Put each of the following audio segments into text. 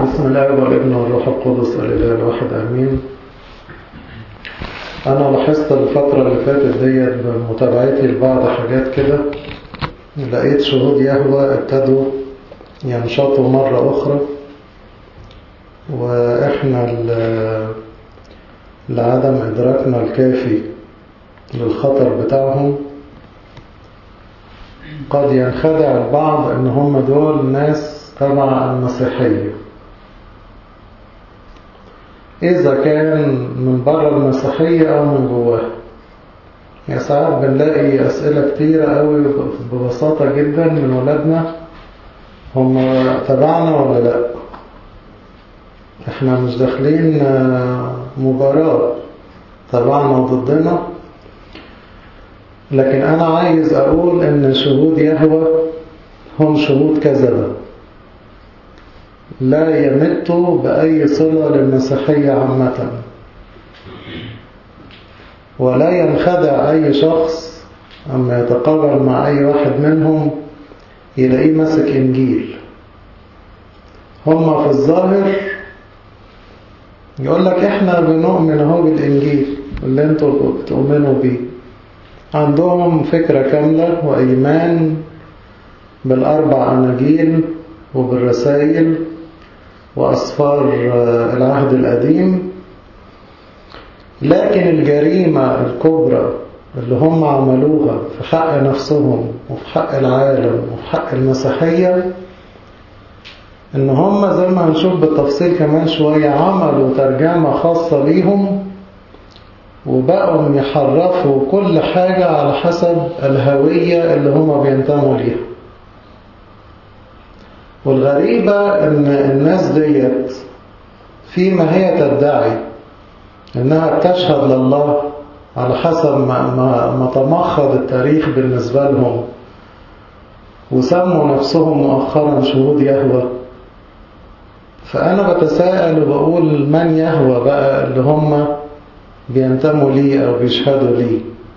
بسم الله والابن والروح القدس الإله الواحد آمين أنا لاحظت الفترة اللي فاتت ديت بمتابعتي لبعض حاجات كده لقيت شهود يهوى ابتدوا ينشطوا مرة أخرى وإحنا لعدم إدراكنا الكافي للخطر بتاعهم قد ينخدع البعض ان هم دول ناس تبع المسيحية إذا كان من بره المسيحية أو من جواها يعني ساعات بنلاقي أسئلة كتيرة قوي ببساطة جدا من ولادنا هم تبعنا ولا لأ احنا مش داخلين مباراة تبعنا وضدنا لكن أنا عايز أقول إن شهود يهوى هم شهود كذبة لا يمتوا بأي صلة للمسيحية عامة ولا ينخدع أي شخص أما يتقابل مع أي واحد منهم يلاقيه ماسك إنجيل هم في الظاهر يقول لك إحنا بنؤمن أهو بالإنجيل اللي أنتوا بتؤمنوا بيه عندهم فكرة كاملة وإيمان بالأربع أناجيل وبالرسائل وأسفار العهد القديم لكن الجريمة الكبرى اللي هم عملوها في حق نفسهم وفي حق العالم وفي حق المسيحية إن هم زي ما هنشوف بالتفصيل كمان شوية عملوا ترجمة خاصة ليهم وبقوا يحرفوا كل حاجة على حسب الهوية اللي هما بينتموا ليها والغريبة ان الناس ديت فيما هي تدعي انها تشهد لله على حسب ما, ما, ما تمخض التاريخ بالنسبة لهم وسموا نفسهم مؤخرا شهود يهوى فأنا بتساءل وبقول من يهوى بقى اللي هم بينتموا لي أو بيشهدوا لي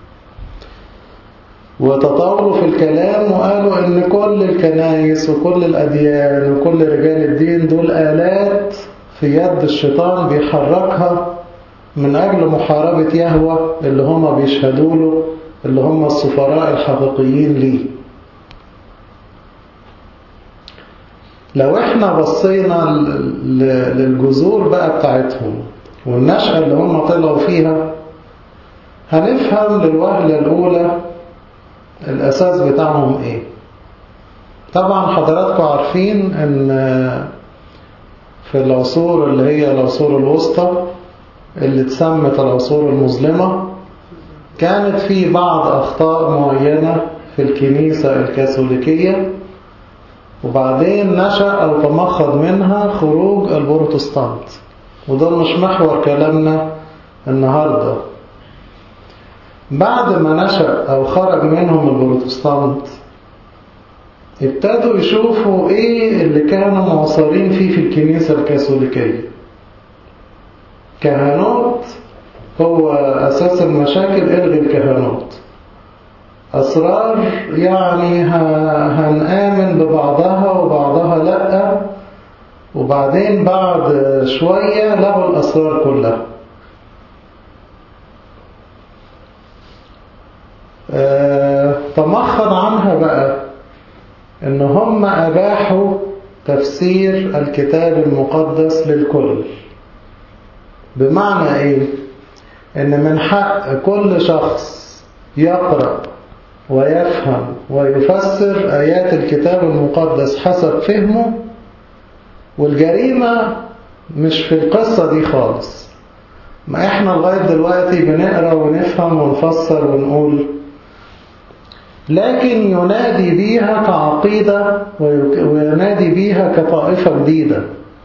وتطوروا في الكلام وقالوا ان كل الكنائس وكل الأديان وكل رجال الدين دول آلات في يد الشيطان بيحركها من أجل محاربة يهوى اللي هم بيشهدوا له اللي هم السفراء الحقيقيين ليه لو احنا بصينا للجذور بقى بتاعتهم والنشأة اللي هم طلعوا فيها هنفهم للوهلة الأولى الأساس بتاعهم إيه طبعا حضراتكم عارفين أن في العصور اللي هي العصور الوسطى اللي اتسمت العصور المظلمة كانت في بعض أخطاء معينة في الكنيسة الكاثوليكية وبعدين نشأ أو تمخض منها خروج البروتستانت وده مش محور كلامنا النهاردة بعد ما نشأ أو خرج منهم البروتستانت ابتدوا يشوفوا ايه اللي كانوا معصرين فيه في الكنيسة الكاثوليكية كهنوت هو أساس المشاكل الغي الكهنوت أسرار يعني هنآمن ببعضها وبعضها لأ وبعدين بعد شوية لغوا الأسرار كلها أه تمخض عنها بقى ان هم أباحوا تفسير الكتاب المقدس للكل بمعنى ايه ان من حق كل شخص يقرأ ويفهم ويفسر آيات الكتاب المقدس حسب فهمه والجريمة مش في القصة دي خالص ما احنا لغاية دلوقتي بنقرأ ونفهم ونفسر ونقول لكن ينادي بيها كعقيدة وينادي بيها كطائفة جديدة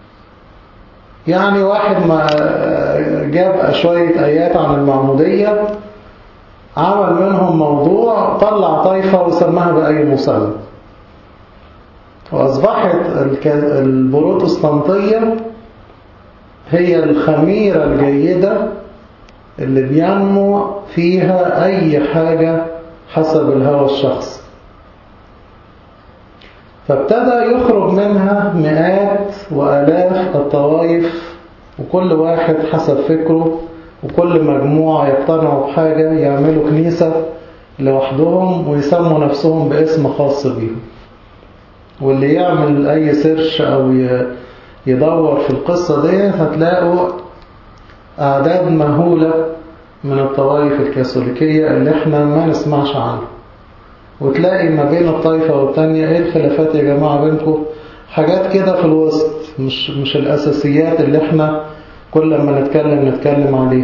يعني واحد ما جاب شوية آيات عن المعمودية عمل منهم موضوع طلع طائفة وسماها بأي مسمى وأصبحت البروتستانتية هي الخميرة الجيدة اللي بينمو فيها أي حاجة حسب الهوى الشخصي فابتدى يخرج منها مئات وآلاف الطوائف وكل واحد حسب فكره وكل مجموعة يقتنعوا بحاجة يعملوا كنيسة لوحدهم ويسموا نفسهم باسم خاص بيهم واللي يعمل أي سيرش أو يدور في القصة دي هتلاقوا أعداد مهولة من الطوائف الكاثوليكية اللي احنا ما نسمعش عنها وتلاقي ما بين الطائفة والتانية ايه الخلافات يا جماعة بينكم حاجات كده في الوسط مش, مش الأساسيات اللي احنا كل ما نتكلم نتكلم عليها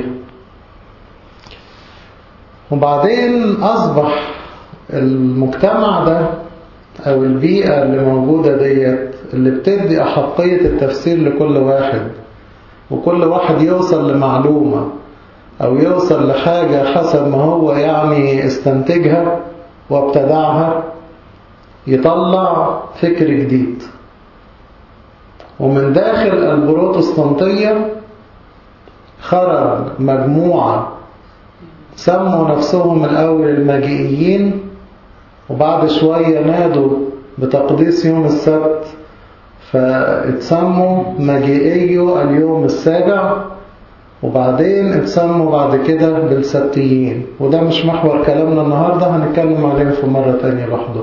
وبعدين أصبح المجتمع ده أو البيئة اللي موجودة ديت اللي بتدي أحقية التفسير لكل واحد وكل واحد يوصل لمعلومة أو يوصل لحاجة حسب ما هو يعني استنتجها وابتدعها يطلع فكر جديد ومن داخل البروتستانتية خرج مجموعة سموا نفسهم الأول المجيئيين وبعد شوية نادوا بتقديس يوم السبت فاتسموا مجيئيو اليوم السابع وبعدين اتسموا بعد كده بالسبتيين وده مش محور كلامنا النهاردة هنتكلم عليه في مرة تانية لوحده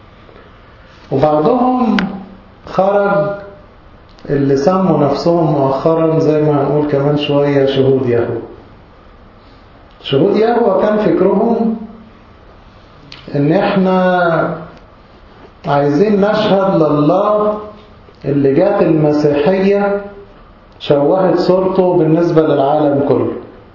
وبعضهم خرج اللي سموا نفسهم مؤخرا زي ما هنقول كمان شوية شهود يهوه شهود يهوه كان فكرهم ان احنا عايزين نشهد لله اللي جات المسيحية شوهت صورته بالنسبة للعالم كله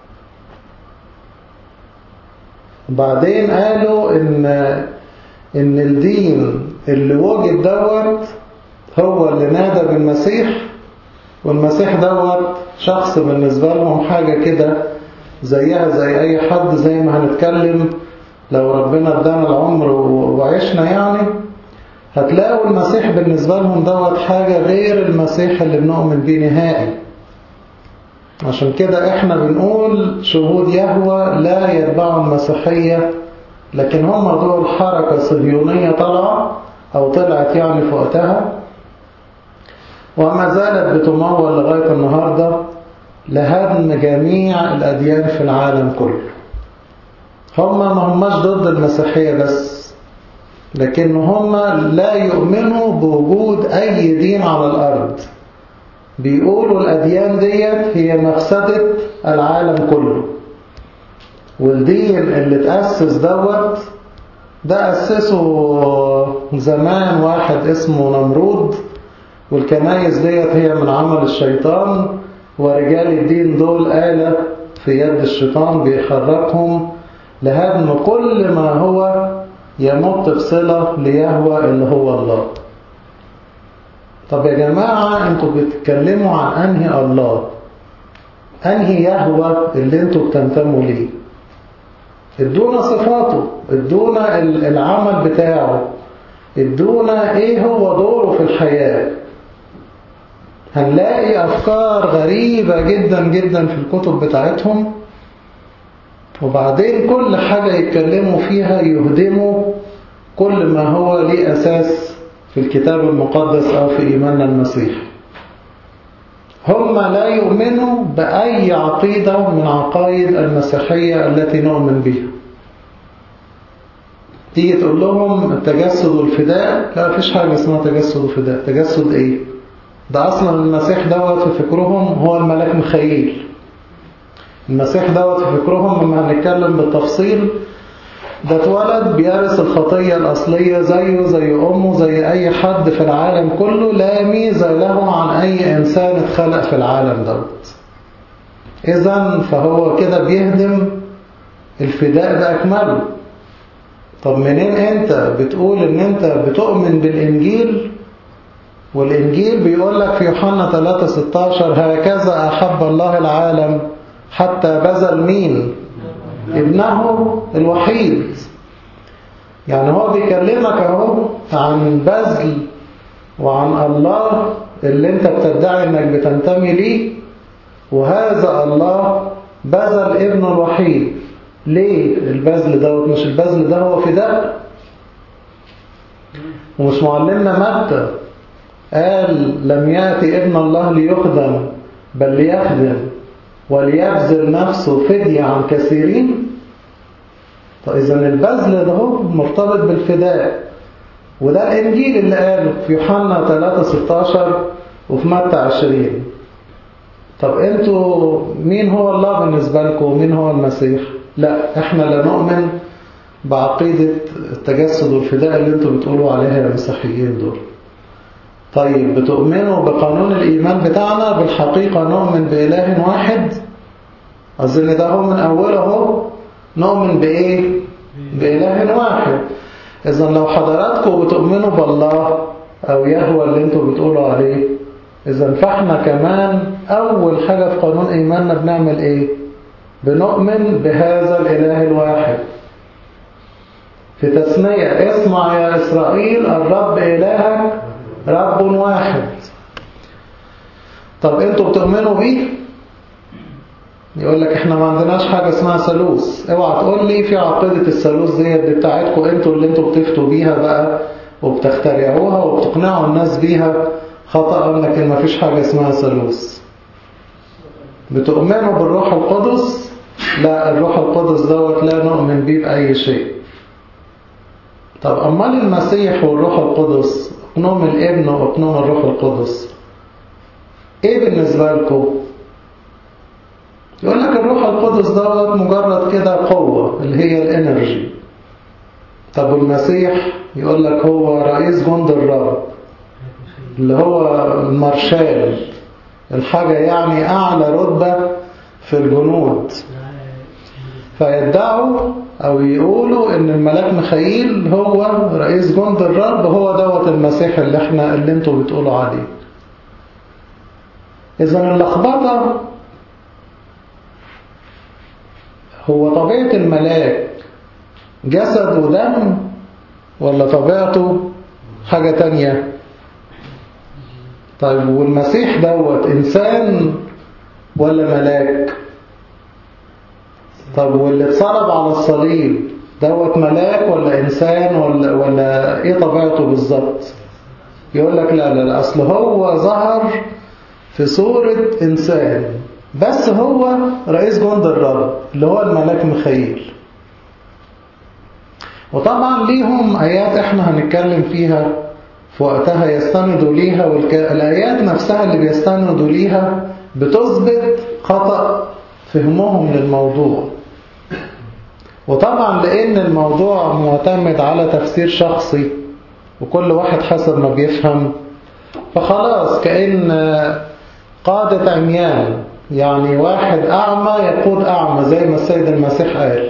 وبعدين قالوا ان ان الدين اللي وجد دوت هو اللي نادى بالمسيح والمسيح دوت شخص بالنسبة لهم حاجة كده زيها زي اي حد زي ما هنتكلم لو ربنا ادانا العمر وعشنا يعني هتلاقوا المسيح بالنسبة لهم دوت حاجة غير المسيح اللي بنؤمن بيه نهائي عشان كده احنا بنقول شهود يهوى لا يتبعوا المسيحية لكن هم دول حركة صهيونية طلعة او طلعت يعني في وقتها وما زالت بتمول لغاية النهاردة لهدم جميع الأديان في العالم كله هم ما هماش ضد المسيحية بس لكن هم لا يؤمنوا بوجود أي دين على الأرض بيقولوا الأديان ديت هي مفسدة العالم كله والدين اللي تأسس دوت ده أسسه زمان واحد اسمه نمرود والكنايس ديت هي من عمل الشيطان ورجال الدين دول آلة في يد الشيطان بيحركهم لهدم كل ما هو يمت بصلة ليهوى اللي هو الله طب يا جماعة انتوا بتتكلموا عن انهي الله انهي يهوى اللي انتوا بتنتموا ليه ادونا صفاته ادونا العمل بتاعه ادونا ايه هو دوره في الحياة هنلاقي افكار غريبة جدا جدا في الكتب بتاعتهم وبعدين كل حاجة يتكلموا فيها يهدموا كل ما هو ليه أساس في الكتاب المقدس أو في إيماننا المسيح هم لا يؤمنوا بأي عقيدة من عقائد المسيحية التي نؤمن بها تيجي تقول لهم التجسد والفداء لا فيش حاجة اسمها تجسد وفداء تجسد ايه ده أصلا المسيح دوت في فكرهم هو الملاك مخيل المسيح دوت في فكرهم لما هنتكلم بالتفصيل ده اتولد بيرث الخطية الأصلية زيه زي أمه زي أي حد في العالم كله لا ميزة له عن أي إنسان اتخلق في العالم دوت إذا فهو كده بيهدم الفداء بأكمله طب منين أنت بتقول إن أنت بتؤمن بالإنجيل والإنجيل بيقول لك في يوحنا 3:16 هكذا أحب الله العالم حتى بذل مين ابنه الوحيد يعني هو بيكلمك اهو عن بذل وعن الله اللي انت بتدعي انك بتنتمي ليه وهذا الله بذل ابنه الوحيد ليه البذل دوت مش البذل ده هو فداء ومش معلمنا متى قال لم يأتي ابن الله ليخدم بل ليخدم وليبذل نفسه فدية عن كثيرين فإذا البذل ده هو مرتبط بالفداء وده الإنجيل اللي قاله في يوحنا 3 16 وفي متى 20 طب انتوا مين هو الله بالنسبة لكم ومين هو المسيح لا احنا لا نؤمن بعقيدة التجسد والفداء اللي انتوا بتقولوا عليها يا مسيحيين دول طيب بتؤمنوا بقانون الإيمان بتاعنا بالحقيقة نؤمن بإله واحد أظن ده هو من أوله نؤمن بإيه بإله واحد إذا لو حضراتكم بتؤمنوا بالله أو يهوى اللي انتوا بتقولوا عليه إذا فاحنا كمان أول حاجة في قانون إيماننا بنعمل إيه بنؤمن بهذا الإله الواحد في تسمية اسمع يا إسرائيل الرب إلهك رب واحد طب انتوا بتؤمنوا بيه يقول لك احنا ما عندناش حاجة اسمها ثالوث اوعى تقول لي في عقيدة الثالوث دي اللي بتاعتكم انتوا اللي انتوا بتفتوا بيها بقى وبتخترعوها وبتقنعوا الناس بيها خطأ لكن ما فيش حاجة اسمها ثالوث بتؤمنوا بالروح القدس لا الروح القدس دوت لا نؤمن بيه بأي شيء طب أمال المسيح والروح القدس اقنوم الابن واقنوم الروح القدس ايه بالنسبة لكم يقول لك الروح القدس دوت مجرد كده قوة اللي هي الانرجي طب والمسيح يقول لك هو رئيس جند الرب اللي هو المارشال الحاجة يعني أعلى رتبة في الجنود فيدعوا أو يقولوا إن الملاك مخيل هو رئيس جند الرب هو دوت المسيح اللي احنا اللي انتوا بتقولوا عليه إذا اللخبطة هو طبيعة الملاك جسد ودم ولا طبيعته حاجة تانية طيب والمسيح دوت إنسان ولا ملاك طب واللي اتصلب على الصليب دوت ملاك ولا إنسان ولا, ولا إيه طبيعته بالظبط يقول لك لا لا لا أصل هو ظهر في صورة إنسان بس هو رئيس جند الرب اللي هو الملاك مخيل وطبعا ليهم آيات احنا هنتكلم فيها في وقتها يستندوا ليها والآيات نفسها اللي بيستندوا ليها بتثبت خطأ فهمهم للموضوع وطبعا لأن الموضوع معتمد على تفسير شخصي وكل واحد حسب ما بيفهم فخلاص كأن قادة عميان يعني واحد أعمى يقود أعمى زي ما السيد المسيح قال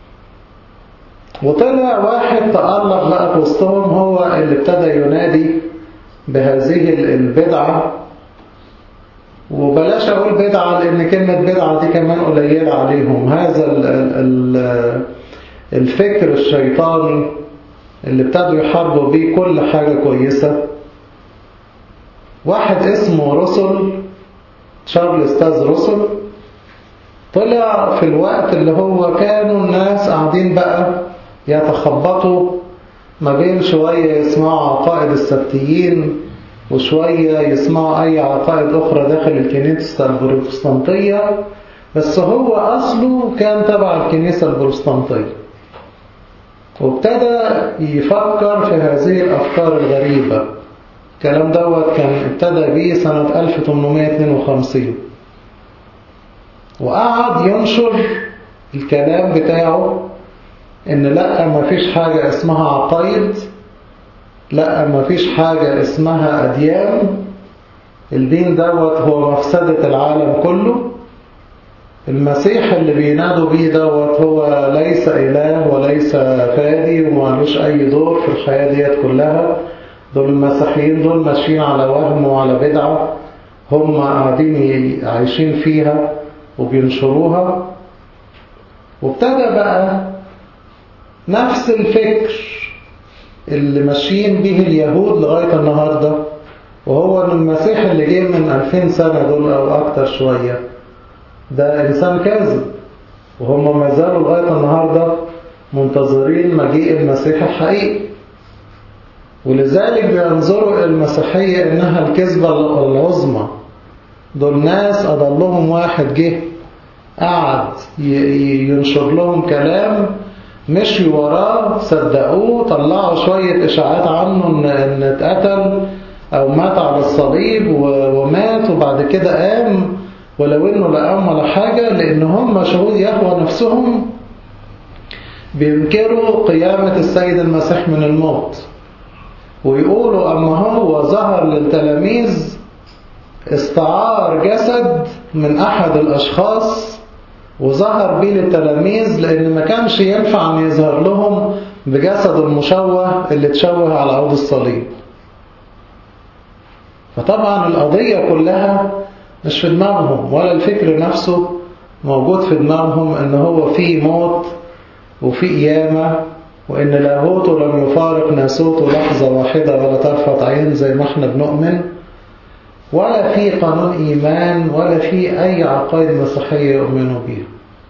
وطلع واحد تألق بقى في وسطهم هو اللي ابتدى ينادي بهذه البدعة وبلاش أقول بدعة لأن كلمة بدعة دي كمان قليلة عليهم هذا ال ال الفكر الشيطاني اللي ابتدوا يحاربوا بيه كل حاجة كويسة واحد اسمه رسل شارل ستاز رسل طلع في الوقت اللي هو كانوا الناس قاعدين بقى يتخبطوا ما بين شوية يسمعوا عقائد السبتيين وشوية يسمعوا أي عقائد أخرى داخل الكنيسة البروتستانتية بس هو أصله كان تبع الكنيسة البروتستانتية وابتدى يفكر في هذه الأفكار الغريبة الكلام دوت كان ابتدى بيه سنة 1852 وقعد ينشر الكلام بتاعه ان لا ما فيش حاجة اسمها عقايد لا ما فيش حاجة اسمها أديان الدين دوت هو مفسدة العالم كله المسيح اللي بينادوا بيه دوت هو ليس إله وليس فادي ومالوش أي دور في الحياة ديت كلها دول المسيحيين دول ماشيين على وهم وعلى بدعة هم قاعدين عايشين فيها وبينشروها وابتدى بقى نفس الفكر اللي ماشيين به اليهود لغاية النهاردة وهو ان المسيح اللي جه من 2000 سنة دول او اكتر شوية ده انسان كاذب وهم ما زالوا لغاية النهاردة منتظرين مجيء المسيح الحقيقي ولذلك بينظروا إلى المسيحية إنها الكذبة العظمى دول ناس أضلهم واحد جه قعد ينشر لهم كلام مشي وراه صدقوه طلعوا شوية إشاعات عنه إن, إن اتقتل أو مات على الصليب ومات وبعد كده قام ولو إنه لا قام ولا حاجة لأن هم شهود يهوى نفسهم بينكروا قيامة السيد المسيح من الموت ويقولوا أما هو ظهر للتلاميذ استعار جسد من أحد الأشخاص وظهر بيه للتلاميذ لأن ما كانش ينفع أن يظهر لهم بجسد المشوه اللي تشوه على عود الصليب فطبعا القضية كلها مش في دماغهم ولا الفكر نفسه موجود في دماغهم ان هو في موت وفي قيامة وان لاهوته لم يفارق ناسوته لحظة واحدة ولا طرفة عين زي ما احنا بنؤمن ولا في قانون إيمان ولا في أي عقائد مسيحية يؤمنوا بيها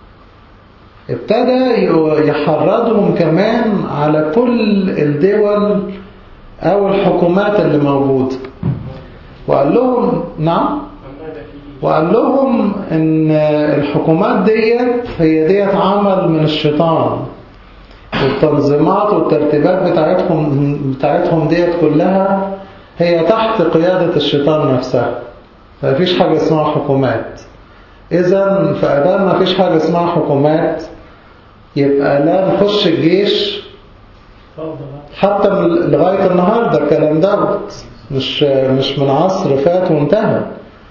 ابتدى يحرضهم كمان على كل الدول أو الحكومات اللي موجودة وقال لهم نعم وقال لهم ان الحكومات ديت هي ديت عمل من الشيطان والتنظيمات والترتيبات بتاعتهم بتاعتهم ديت كلها هي تحت قيادة الشيطان نفسها فمفيش حاجة اسمها حكومات إذا فأدام مفيش حاجة اسمها حكومات يبقى لا نخش الجيش حتى لغاية النهاردة الكلام دوت مش مش من عصر فات وانتهى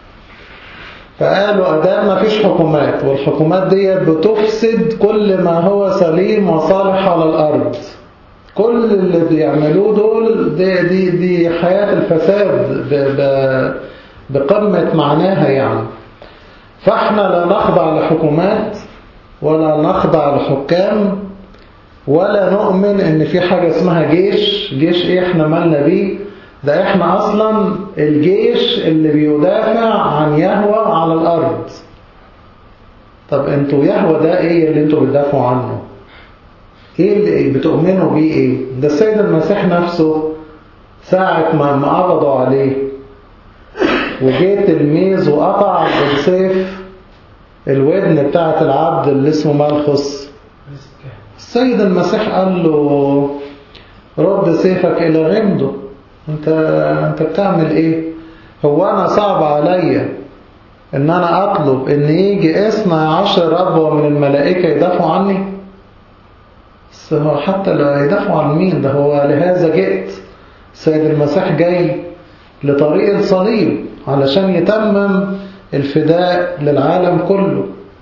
فقالوا أدام مفيش حكومات والحكومات ديت بتفسد كل ما هو سليم وصالح على الأرض كل اللي بيعملوه دول دي, دي, دي حياة الفساد بقمة معناها يعني فاحنا لا نخضع لحكومات ولا نخضع لحكام ولا نؤمن ان في حاجة اسمها جيش جيش ايه احنا مالنا بيه ده احنا اصلا الجيش اللي بيدافع عن يهوى على الارض طب انتوا يهوى ده ايه اللي انتوا بتدافعوا عنه ايه اللي بتؤمنوا بيه ايه ده السيد المسيح نفسه ساعة ما ما قبضوا عليه وجه تلميذ وقطع بالسيف الودن بتاعت العبد اللي اسمه ملخص السيد المسيح قال له رد سيفك الى غمده انت انت بتعمل ايه هو انا صعب عليا ان انا اطلب ان يجي اثنى عشر ربوة من الملائكة يدافعوا عني بس هو حتى لا يدافعوا عن مين ده هو لهذا جئت السيد المسيح جاي لطريق الصليب علشان يتمم الفداء للعالم كله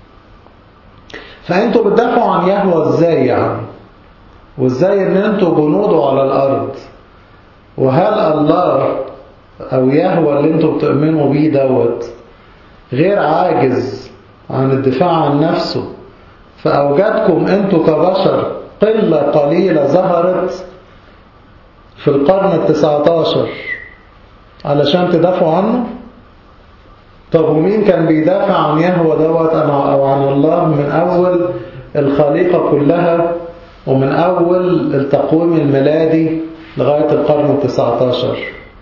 فانتوا بتدافعوا عن يهوى ازاي يعني وازاي ان انتوا جنوده على الارض وهل الله او يهوى اللي انتوا بتؤمنوا بيه دوت غير عاجز عن الدفاع عن نفسه فأوجدكم أنتوا كبشر قلة قليلة ظهرت في القرن التسعة عشر علشان تدافعوا عنه طب ومين كان بيدافع عن يهوى دوت أو عن الله من أول الخليقة كلها ومن أول التقويم الميلادي لغاية القرن التسعة عشر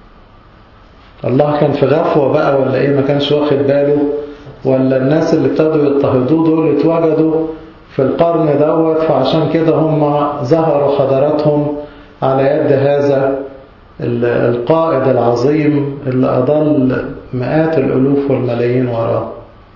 الله كان في غفوة بقى ولا ايه ما كانش واخد باله ولا الناس اللي ابتدوا يضطهدوه دول اتوجدوا في القرن دوت فعشان كده هم ظهروا حضاراتهم على يد هذا القائد العظيم اللي أضل مئات الألوف والملايين وراه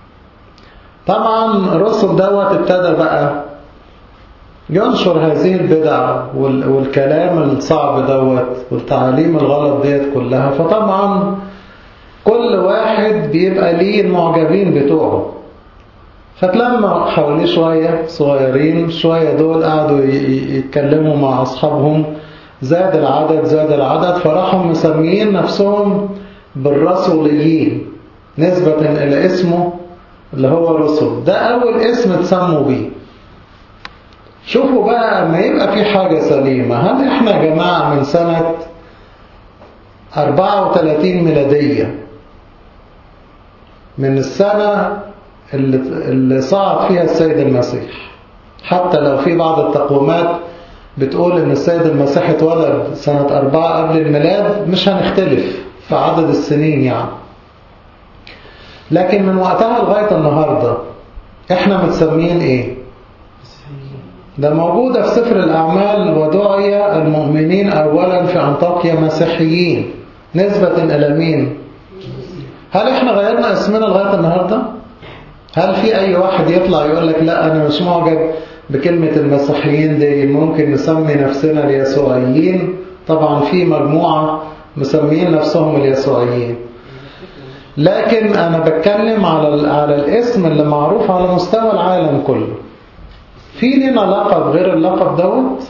طبعا الرسل دوت ابتدى بقى ينشر هذه البدع والكلام الصعب دوت والتعاليم الغلط ديت كلها فطبعا كل واحد بيبقى ليه المعجبين بتوعه فتلمع حواليه شوية صغيرين شوية دول قعدوا يتكلموا مع أصحابهم زاد العدد زاد العدد فراحوا مسميين نفسهم بالرسوليين نسبة إلى اسمه اللي هو رسل ده أول اسم تسموا بيه شوفوا بقى ما يبقى في حاجة سليمة هل احنا يا جماعة من سنة 34 ميلادية من السنة اللي, اللي صعد فيها السيد المسيح حتى لو في بعض التقويمات بتقول ان السيد المسيح اتولد سنة أربعة قبل الميلاد مش هنختلف في عدد السنين يعني لكن من وقتها لغاية النهاردة احنا متسمين ايه ده موجودة في سفر الأعمال ودعي المؤمنين أولا في أنطاكيا مسيحيين نسبة إلى مين هل احنا غيرنا اسمنا لغاية النهاردة هل في أي واحد يطلع يقول لك لا أنا مش معجب بكلمة المسيحيين دي ممكن نسمي نفسنا اليسوعيين طبعا في مجموعة مسميين نفسهم اليسوعيين لكن أنا بتكلم على على الاسم اللي معروف على مستوى العالم كله في لنا لقب غير اللقب دوت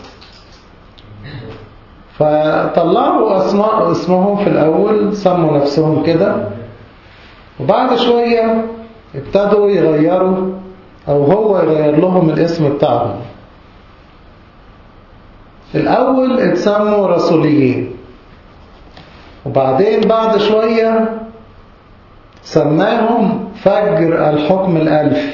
فطلعوا أسماء اسمهم في الأول سموا نفسهم كده وبعد شوية ابتدوا يغيروا أو هو يغير لهم الاسم بتاعهم الأول اتسموا رسوليين وبعدين بعد شوية سماهم فجر الحكم الألفي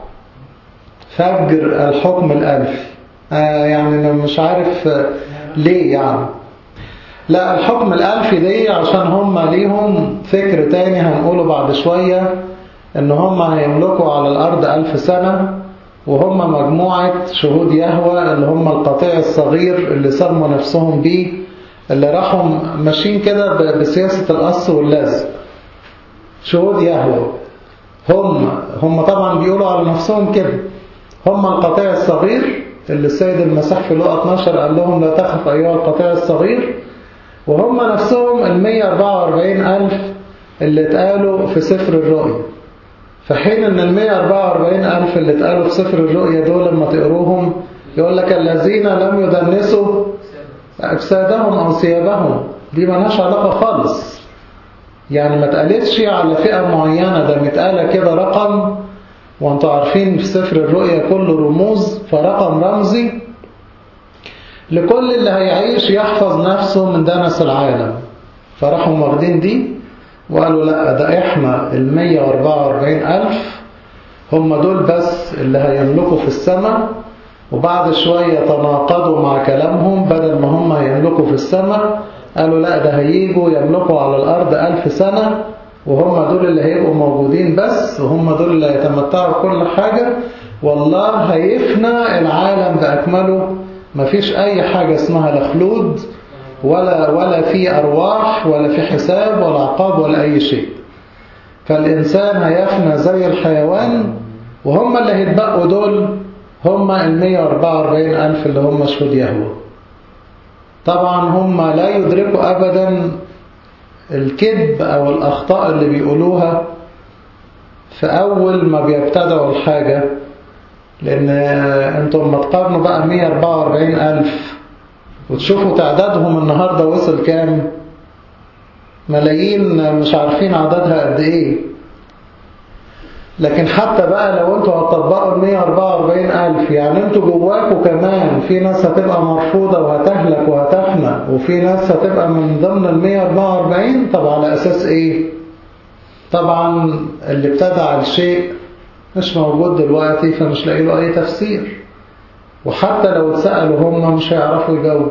فجر الحكم الألفي آه يعني أنا مش عارف ليه يعني لا الحكم الألفي دي عشان هم ليهم فكر تاني هنقوله بعد شوية ان هم هيملكوا على الأرض ألف سنة وهم مجموعة شهود يهوى اللي هم القطيع الصغير اللي سموا نفسهم بيه اللي راحوا ماشيين كده بسياسة القص واللزق شهود يهوى هم هم طبعا بيقولوا على نفسهم كده هم القطيع الصغير اللي السيد المسيح في لقى 12 قال لهم لا تخف أيها القطيع الصغير وهم نفسهم ال 144 ألف اللي اتقالوا في سفر الرؤيا في حين ان ال 144 ألف اللي اتقالوا في سفر الرؤيا دول لما تقروهم يقول لك الذين لم يدنسوا أجسادهم أو ثيابهم دي ملهاش علاقة خالص يعني ما اتقالتش على فئة معينة ده متقالة كده رقم وانتوا عارفين في سفر الرؤيا كله رموز فرقم رمزي لكل اللي هيعيش يحفظ نفسه من دنس العالم فراحوا واخدين دي وقالوا لا ده احنا ال 144 ألف هم دول بس اللي هيملكوا في السماء وبعد شوية تناقضوا مع كلامهم بدل ما هم هيملكوا في السماء قالوا لا ده هيجوا يملكوا على الأرض ألف سنة وهم دول اللي هيبقوا موجودين بس وهم دول اللي هيتمتعوا بكل حاجة والله هيفنى العالم بأكمله مفيش أي حاجة اسمها لا خلود ولا ولا في أرواح ولا في حساب ولا عقاب ولا أي شيء فالإنسان هيفنى زي الحيوان وهم اللي هيتبقوا دول هم ال 144 ألف اللي هم شهود يهوه طبعا هم لا يدركوا أبدا الكذب أو الأخطاء اللي بيقولوها في أول ما بيبتدعوا الحاجة لأن أنتم لما تقارنوا بقى 144 ألف وتشوفوا تعدادهم النهاردة وصل كام ملايين مش عارفين عددها قد إيه لكن حتى بقى لو انتوا هتطبقوا ال 144 ألف يعني انتوا جواكوا كمان في ناس هتبقى مرفوضة وهتهلك وهتفنى وفي ناس هتبقى من ضمن ال 144 طب على أساس إيه؟ طبعا اللي ابتدع الشيء مش موجود دلوقتي فمش لاقي له أي تفسير وحتى لو اتسألوا هم مش هيعرفوا يجاوبوا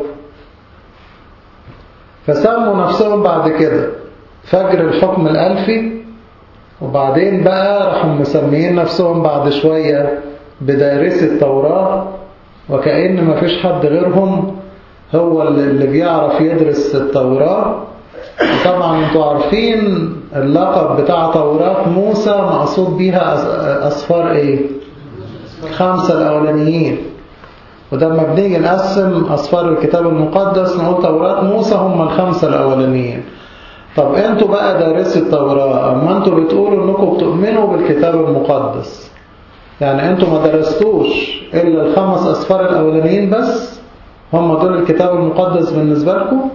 فسموا نفسهم بعد كده فجر الحكم الألفي وبعدين بقى راحوا مسميين نفسهم بعد شوية بدارس التوراة وكأن ما فيش حد غيرهم هو اللي بيعرف يدرس التوراة طبعا انتوا عارفين اللقب بتاع توراة موسى مقصود بيها أصفار ايه خمسة الأولانيين وده لما بنيجي نقسم أصفار الكتاب المقدس نقول توراة موسى هم الخمسة الأولانيين طب انتوا بقى دارسي التوراة اما انتوا بتقولوا انكم بتؤمنوا بالكتاب المقدس يعني انتوا ما درستوش الا الخمس اصفار الاولانيين بس هم دول الكتاب المقدس بالنسبة لكم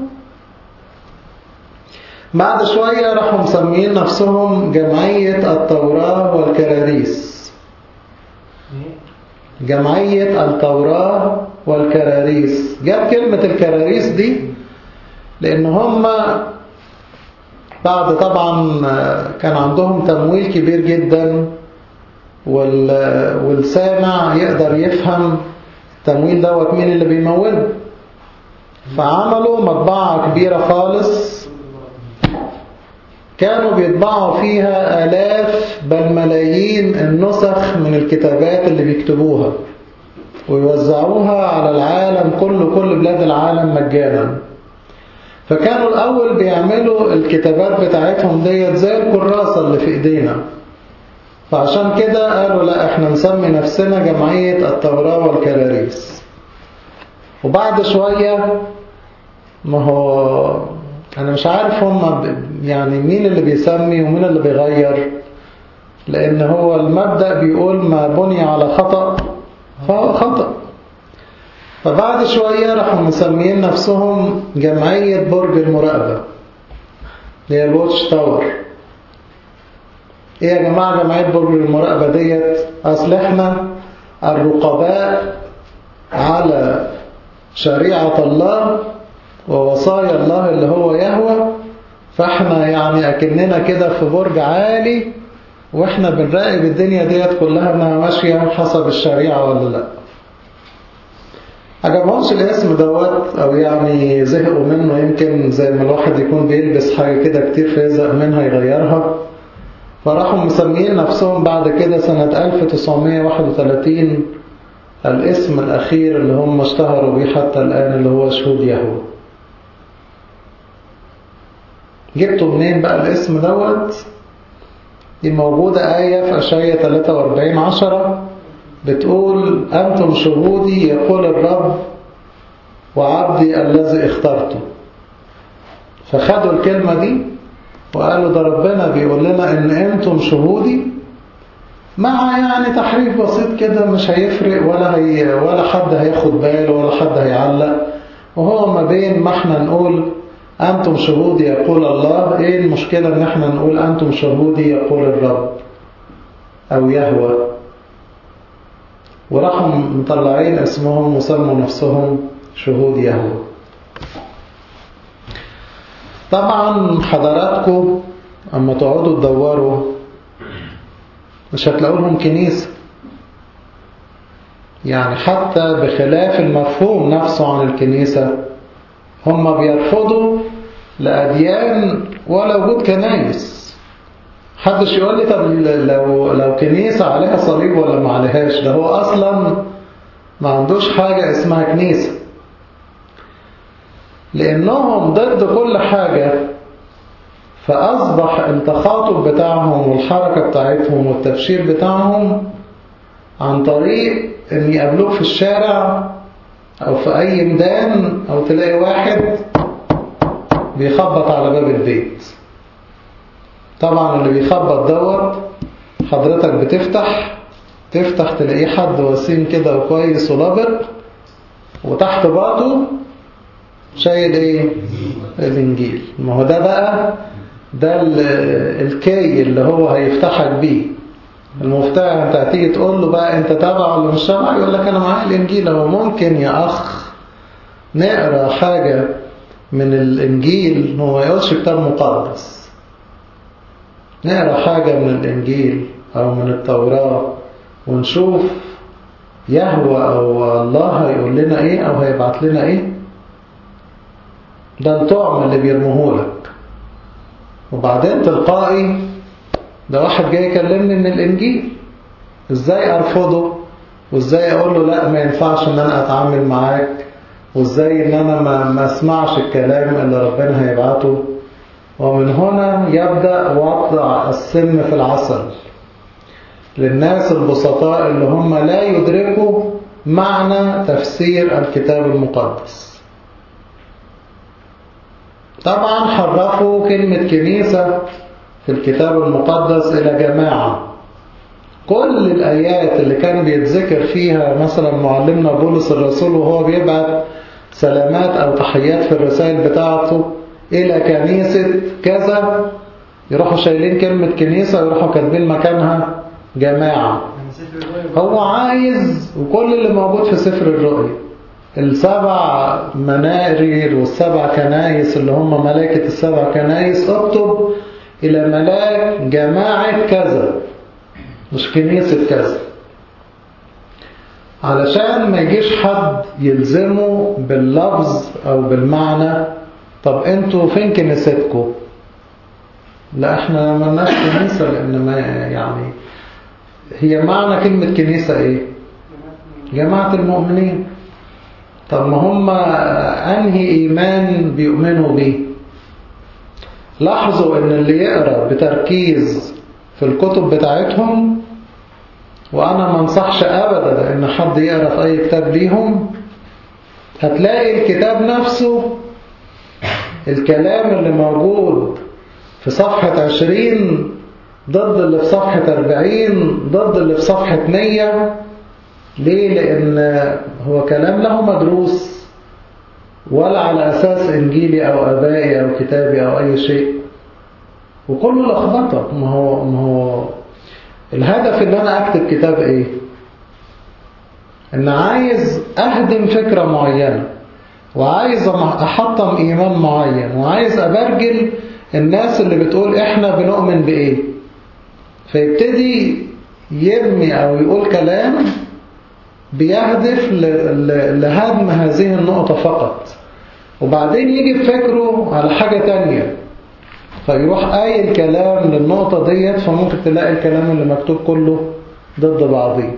بعد شوية راحوا مسميين نفسهم جمعية التوراة والكراريس جمعية التوراة والكراريس جاب كلمة الكراريس دي لان هم بعد طبعا كان عندهم تمويل كبير جدا والسامع يقدر يفهم التمويل دوت مين اللي بيموله فعملوا مطبعة كبيرة خالص كانوا بيطبعوا فيها آلاف بل ملايين النسخ من الكتابات اللي بيكتبوها ويوزعوها على العالم كله كل بلاد العالم مجانا فكانوا الأول بيعملوا الكتابات بتاعتهم ديت زي الكراسة اللي في إيدينا فعشان كده قالوا لا احنا نسمي نفسنا جمعية التوراة والكراريس وبعد شوية ما هو أنا مش عارف هم يعني مين اللي بيسمي ومين اللي بيغير لأن هو المبدأ بيقول ما بني على خطأ فهو خطأ فبعد شوية راحوا مسميين نفسهم جمعية برج المراقبة هي الواتش تاور ايه يا جماعة جمعية برج المراقبة ديت اصل احنا الرقباء على شريعة الله ووصايا الله اللي هو يهوى فاحنا يعني اكننا كده في برج عالي واحنا بنراقب الدنيا ديت كلها انها ماشية حسب الشريعة ولا لا عجبهمش الاسم دوت او يعني زهقوا منه يمكن زي ما الواحد يكون بيلبس حاجة كده كتير فيزهق منها يغيرها فراحوا مسميين نفسهم بعد كده سنة 1931 الاسم الأخير اللي هم اشتهروا بيه حتى الآن اللي هو شهود يهوه جبتوا منين بقى الاسم دوت دي موجودة آية في أشعية 43 عشرة بتقول أنتم شهودي يقول الرب وعبدي الذي اخترته فخدوا الكلمة دي وقالوا ده ربنا بيقول لنا ان انتم شهودي مع يعني تحريف بسيط كده مش هيفرق ولا هي ولا حد هياخد باله ولا حد هيعلق وهو ما بين ما احنا نقول انتم شهودي يقول الله ايه المشكلة ان احنا نقول انتم شهودي يقول الرب او يهوى وراحوا مطلعين اسمهم وسموا نفسهم شهود يهوى طبعا حضراتكم اما تقعدوا تدوروا مش هتلاقوا لهم كنيسة يعني حتى بخلاف المفهوم نفسه عن الكنيسة هم بيرفضوا لأديان ولا وجود كنايس حدش يقول لي طب لو لو كنيسة عليها صليب ولا ما عليهاش ده هو أصلا ما عندوش حاجة اسمها كنيسة لأنهم ضد كل حاجة فأصبح التخاطب بتاعهم والحركة بتاعتهم والتبشير بتاعهم عن طريق أن يقابلوك في الشارع أو في أي ميدان أو تلاقي واحد بيخبط على باب البيت طبعا اللي بيخبط دوت حضرتك بتفتح تفتح تلاقيه حد وسيم كده وكويس ولبق وتحت باطه شايل ايه الانجيل ما هو ده بقى ده الكي اللي هو هيفتحك بيه المفتاح انت هتيجي تقول له بقى انت تابع ولا مش تابع يقول لك انا معايا الانجيل هو ممكن يا اخ نقرا حاجه من الانجيل هو ما يقولش كتاب مقدس نقرا حاجه من الانجيل او من التوراه ونشوف يهوى او الله هيقول لنا ايه او هيبعت لنا ايه ده الطعم اللي بيرموهولك وبعدين تلقائي ده واحد جاي يكلمني من الانجيل ازاي ارفضه وازاي اقول له لا ما ينفعش ان انا اتعامل معاك وازاي ان انا ما, ما اسمعش الكلام اللي ربنا هيبعته ومن هنا يبدأ وضع السم في العسل للناس البسطاء اللي هم لا يدركوا معنى تفسير الكتاب المقدس طبعا حرفوا كلمة كنيسة في الكتاب المقدس إلى جماعة كل الآيات اللي كان بيتذكر فيها مثلا معلمنا بولس الرسول وهو بيبعت سلامات أو تحيات في الرسائل بتاعته إلى كنيسة كذا يروحوا شايلين كلمة كنيسة ويروحوا كاتبين مكانها جماعة هو عايز وكل اللي موجود في سفر الرؤيا السبع منارير والسبع كنايس اللي هم ملائكة السبع كنايس اكتب إلى ملاك جماعة كذا مش كنيسة كذا علشان ما يجيش حد يلزمه باللفظ او بالمعنى طب انتوا فين كنيستكم لا احنا ملناش كنيسة لان ما يعني هي معنى كلمة كنيسة ايه جماعة المؤمنين طب ما هم انهي ايمان بيؤمنوا بيه لاحظوا ان اللي يقرأ بتركيز في الكتب بتاعتهم وانا ما انصحش ابدا ان حد يقرأ في اي كتاب ليهم هتلاقي الكتاب نفسه الكلام اللي موجود في صفحة عشرين ضد اللي في صفحة أربعين ضد اللي في صفحة مية ليه؟ لأن هو كلام له مدروس ولا على أساس إنجيلي أو أبائي أو كتابي أو أي شيء وكله لخبطة ما هو, ما هو الهدف ان أنا أكتب كتاب إيه؟ إن عايز أهدم فكرة معينة وعايز أحطم إيمان معين وعايز أبرجل الناس اللي بتقول إحنا بنؤمن بإيه فيبتدي يرمي أو يقول كلام بيهدف لهدم هذه النقطة فقط وبعدين يجي بفكره على حاجة تانية فيروح قايل كلام للنقطة ديت فممكن تلاقي الكلام اللي مكتوب كله ضد بعضيه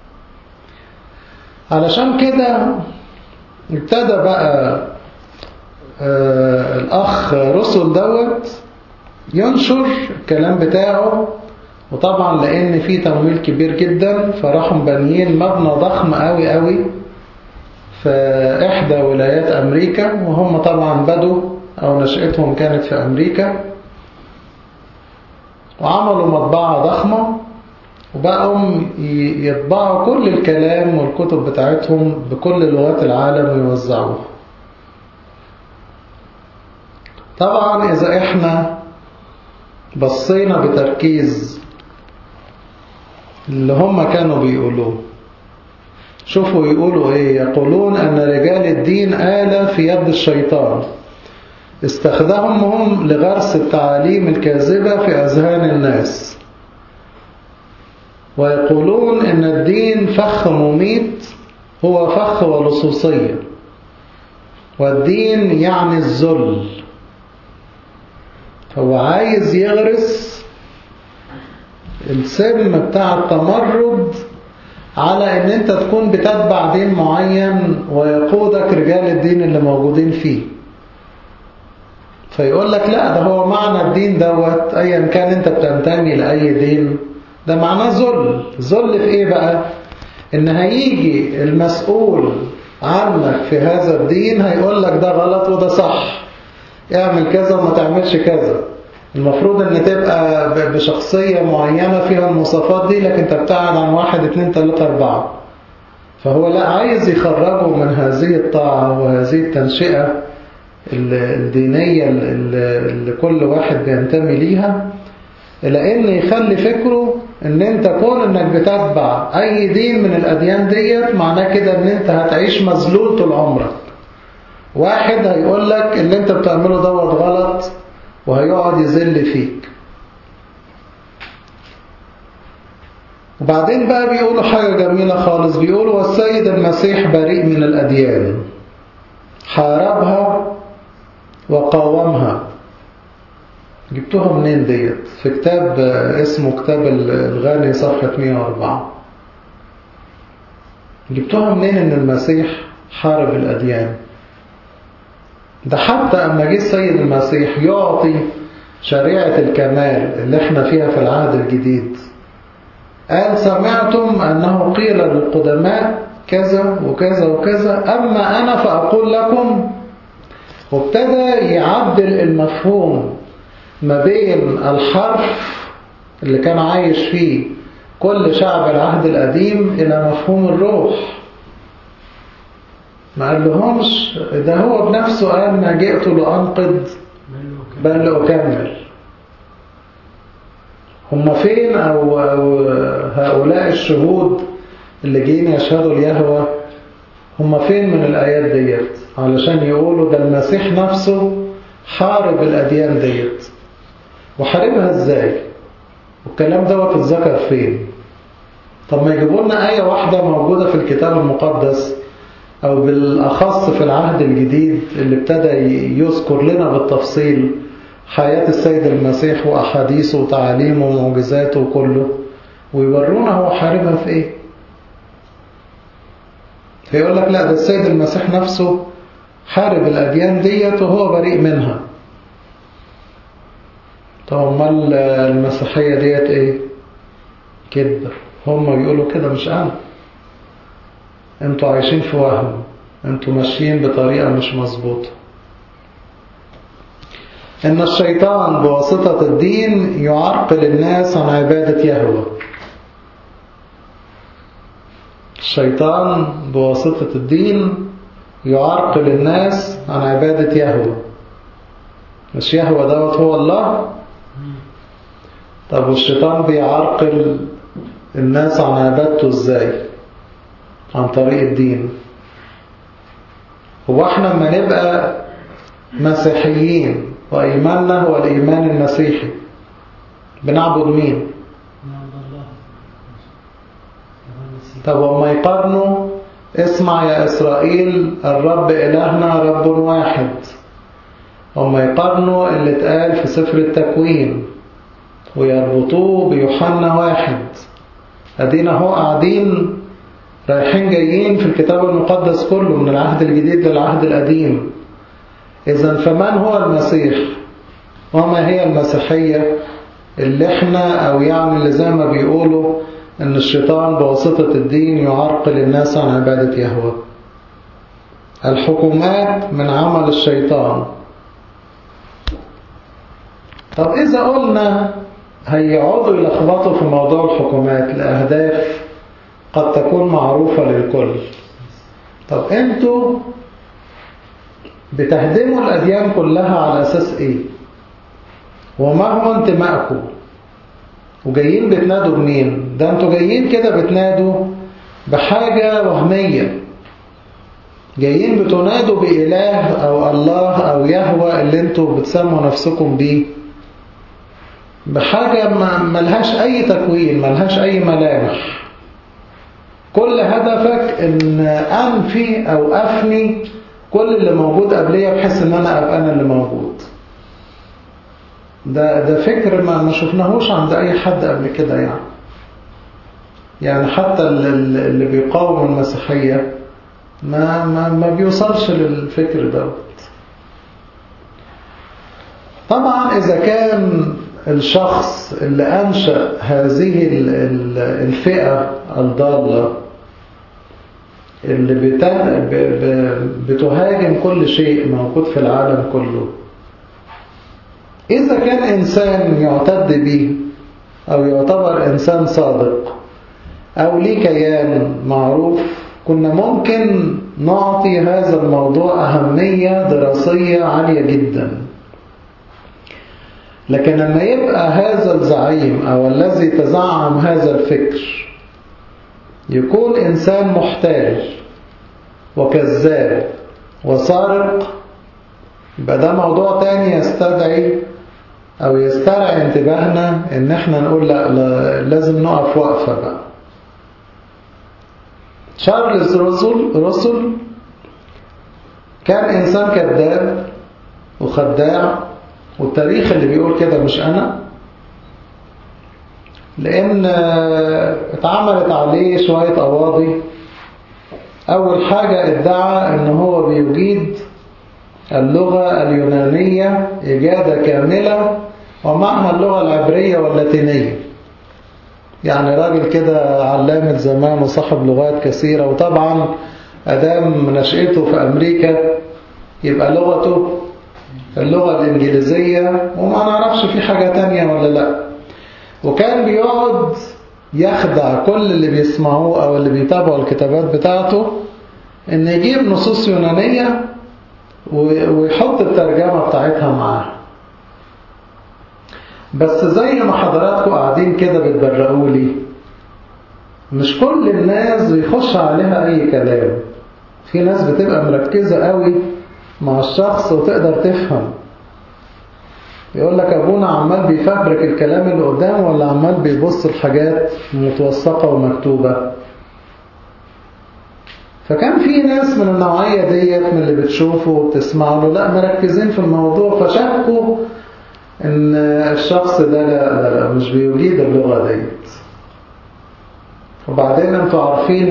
علشان كده ابتدى بقى آه الأخ رسل دوت ينشر الكلام بتاعه وطبعا لأن في تمويل كبير جدا فراحوا بانيين مبنى ضخم قوي قوي في إحدى ولايات أمريكا وهم طبعا بدوا أو نشأتهم كانت في أمريكا وعملوا مطبعة ضخمة وبقوا يطبعوا كل الكلام والكتب بتاعتهم بكل لغات العالم ويوزعوها طبعا إذا إحنا بصينا بتركيز اللي هم كانوا بيقولوه شوفوا يقولوا ايه يقولون ان رجال الدين آلة في يد الشيطان استخدمهم لغرس التعاليم الكاذبة في أذهان الناس ويقولون ان الدين فخ مميت هو فخ ولصوصية والدين يعني الذل هو عايز يغرس السم بتاع التمرد على ان انت تكون بتتبع دين معين ويقودك رجال الدين اللي موجودين فيه فيقول لك لا ده هو معنى الدين دوت ايا كان انت بتنتمي لاي دين ده معناه ذل ذل في ايه بقى ان هيجي المسؤول عنك في هذا الدين هيقول لك ده غلط وده صح اعمل كذا وما تعملش كذا المفروض ان تبقى بشخصية معينة فيها المواصفات دي لكن تبتعد عن واحد اتنين تلاتة اربعة فهو لا عايز يخرجه من هذه الطاعة وهذه التنشئة الدينية اللي كل واحد بينتمي ليها لأن يخلي فكره ان انت كون انك بتتبع اي دين من الاديان ديت معناه كده ان انت هتعيش مذلول طول عمرك واحد هيقول لك اللي انت بتعمله دوت غلط وهيقعد يذل فيك وبعدين بقى بيقولوا حاجة جميلة خالص بيقولوا والسيد المسيح بريء من الأديان حاربها وقاومها جبتوها منين ديت في كتاب اسمه كتاب الغني صفحة 104 جبتوها منين ان المسيح حارب الأديان ده حتى أما جه السيد المسيح يعطي شريعة الكمال اللي احنا فيها في العهد الجديد قال سمعتم أنه قيل للقدماء كذا وكذا وكذا أما أنا فأقول لكم وابتدى يعدل المفهوم ما بين الحرف اللي كان عايش فيه كل شعب العهد القديم إلى مفهوم الروح ما قال لهمش ده هو بنفسه قال ما جئت لأنقض بل لأكمل هم فين أو, أو هؤلاء الشهود اللي جين يشهدوا اليهوى هم فين من الآيات ديت علشان يقولوا ده المسيح نفسه حارب الأديان ديت وحاربها ازاي والكلام دوت اتذكر فين طب ما يجيبوا لنا آية واحدة موجودة في الكتاب المقدس أو بالأخص في العهد الجديد اللي ابتدى يذكر لنا بالتفصيل حياة السيد المسيح وأحاديثه وتعاليمه ومعجزاته وكله ويورونا هو حاربها في إيه فيقول لك لا ده السيد المسيح نفسه حارب الأديان ديت وهو بريء منها طب امال المسيحية ديت ايه كذب هم بيقولوا كده مش انا انتوا عايشين في وهم انتوا ماشيين بطريقة مش مظبوطة ان الشيطان بواسطة الدين يعرقل الناس عن عبادة يهوه الشيطان بواسطة الدين يعرقل الناس عن عبادة يهوه مش يهوه دوت هو الله طب والشيطان بيعرقل الناس عن عبادته ازاي عن طريق الدين هو احنا لما نبقى مسيحيين وإيماننا هو الإيمان المسيحي بنعبد مين طب وما يقارنوا اسمع يا إسرائيل الرب إلهنا رب واحد وما يقارنوا اللي اتقال في سفر التكوين ويربطوه بيوحنا واحد ادينا هو قاعدين رايحين جايين في الكتاب المقدس كله من العهد الجديد للعهد القديم إذا فمن هو المسيح وما هي المسيحية اللي احنا أو يعني اللي زي ما بيقولوا أن الشيطان بواسطة الدين يعرقل الناس عن عبادة يهوه الحكومات من عمل الشيطان طب إذا قلنا هيقعدوا يلخبطوا في موضوع الحكومات لأهداف قد تكون معروفة للكل طب انتوا بتهدموا الأديان كلها على أساس إيه وما هو انتمائكم وجايين بتنادوا منين ده انتوا جايين كده بتنادوا بحاجة وهمية جايين بتنادوا بإله أو الله أو يهوى اللي انتوا بتسموا نفسكم بيه بحاجة ما ملهاش أي تكوين ملهاش أي ملامح كل هدفك ان أنفي أو أفني كل اللي موجود قبلية بحيث ان أنا أبقى أنا اللي موجود ده ده فكر ما ما شفناهوش عند أي حد قبل كده يعني يعني حتى اللي بيقاوم المسيحية ما ما ما بيوصلش للفكر دوت طبعا إذا كان الشخص اللي أنشأ هذه الفئة الضالة اللي بتهاجم كل شيء موجود في العالم كله إذا كان إنسان يعتد به أو يعتبر إنسان صادق أو ليه كيان معروف كنا ممكن نعطي هذا الموضوع أهمية دراسية عالية جدا لكن لما يبقى هذا الزعيم أو الذي تزعم هذا الفكر يكون إنسان محتال وكذاب وسارق يبقى ده موضوع تاني يستدعي أو يسترعي انتباهنا إن احنا نقول لا, لا لازم نقف وقفة بقى شارلز رسل رسل كان إنسان كذاب وخداع والتاريخ اللي بيقول كده مش أنا لأن اتعملت عليه شوية قواضي أول حاجة ادعى أن هو بيجيد اللغة اليونانية إجادة كاملة ومعها اللغة العبرية واللاتينية يعني راجل كده علامة زمان وصاحب لغات كثيرة وطبعا أدام نشأته في أمريكا يبقى لغته اللغة الإنجليزية وما نعرفش في حاجة تانية ولا لا وكان بيقعد يخدع كل اللي بيسمعوه أو اللي بيتابعوا الكتابات بتاعته إن يجيب نصوص يونانية ويحط الترجمة بتاعتها معاها بس زي ما حضراتكم قاعدين كده بتبرقوا لي مش كل الناس بيخش عليها أي كلام في ناس بتبقى مركزة قوي مع الشخص وتقدر تفهم يقول لك أبونا عمال بيفبرك الكلام اللي قدامه ولا عمال بيبص الحاجات متوثقة ومكتوبة فكان في ناس من النوعية ديت من اللي بتشوفه وبتسمع له لا مركزين في الموضوع فشكوا ان الشخص ده لا, لا, لا مش بيجيد اللغة ديت وبعدين انتوا عارفين